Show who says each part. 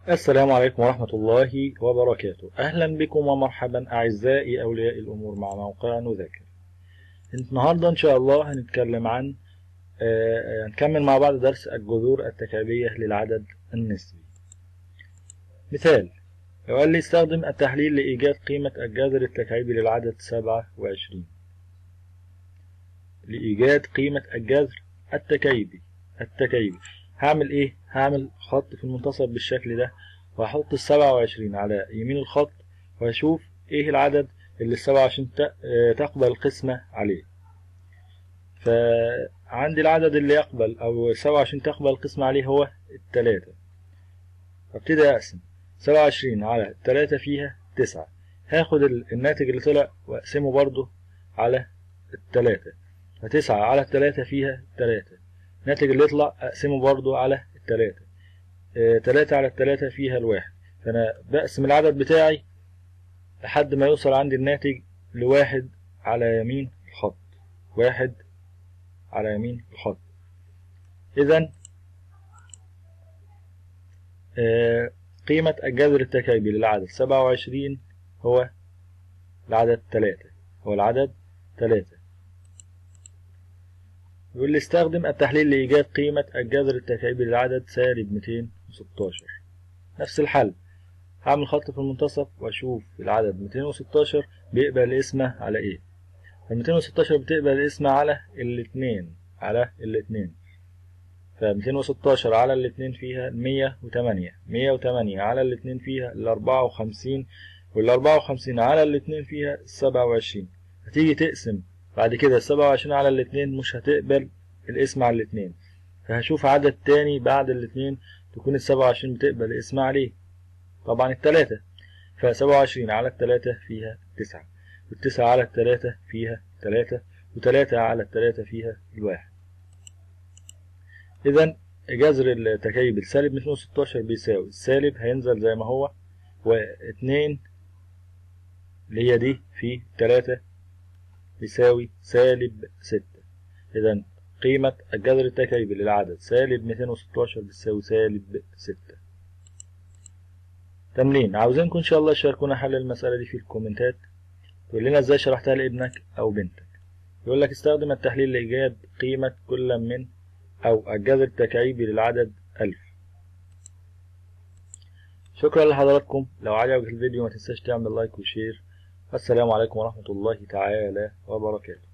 Speaker 1: السلام عليكم ورحمة الله وبركاته أهلا بكم ومرحبا أعزائي أولياء الأمور مع موقع نذاكر النهاردة إن شاء الله هنتكلم عن آه، هنكمل مع بعض درس الجذور التكعيبية للعدد النسبي مثال لو قال لي استخدم التحليل لإيجاد قيمة الجذر التكعيبي للعدد سبعة وعشرين لإيجاد قيمة الجذر التكعيبي التكعيبي هعمل ايه هعمل خط في المنتصف بالشكل ده وهحط السبعة وعشرين على يمين الخط واشوف ايه العدد اللي السبعة وعشرين تقبل القسمة عليه فعندي العدد اللي يقبل او سبعة وعشرين تقبل القسمة عليه هو التلاتة فابتدي اقسم سبعة وعشرين على التلاتة فيها تسعة هاخد الناتج اللي طلع واقسمه برضو على التلاتة فتسعة على التلاتة فيها تلاتة الناتج اللي يطلع اقسمه برضو على التلاتة اه تلاتة على التلاتة فيها الواحد فانا بقسم العدد بتاعي لحد ما يوصل عندي الناتج لواحد على يمين الخط واحد على يمين الخط اذا اه قيمة الجذر التكعيبي للعدد سبعة وعشرين هو العدد تلاتة هو العدد تلاتة يقول لي استخدم التحليل لإيجاد قيمة الجذر التكعيبي للعدد سالب 216 نفس الحل هعمل خط في المنتصف واشوف العدد 216 بيقبل الاسم على ايه ف 216 بتقبل الاسم على الاتنين على الاتنين ف 216 على الاتنين فيها 108 108 على الاتنين فيها ال 54 وال 54 على الاتنين فيها 27 هتيجي تقسم بعد كده السبعة وعشرين على الاتنين مش هتقبل الاسم على الاتنين فهشوف عدد تاني بعد الاتنين تكون السبعة وعشرين بتقبل الاسم عليه طبعا التلاتة فسبعة وعشرين على التلاتة فيها تسعة والتسعة على التلاتة فيها تلاتة وتلاتة على التلاتة فيها الواحد إذا جذر التكيب السالب 216 بيساوي السالب هينزل زي ما هو واتنين اللي هي دي في تلاتة يساوي سالب ستة إذا قيمة الجذر التكعيبي للعدد سالب 216 بتساوي سالب ستة تمرين عاوزينكم إن شاء الله تشاركونا حل المسألة دي في الكومنتات تقول لنا إزاي شرحتها لابنك أو بنتك يقول لك استخدم التحليل لإيجاد قيمة كل من أو الجذر التكعيبي للعدد ألف شكرا لحضراتكم لو عجبك الفيديو ما تنساش تعمل لايك وشير السلام عليكم ورحمة الله تعالى وبركاته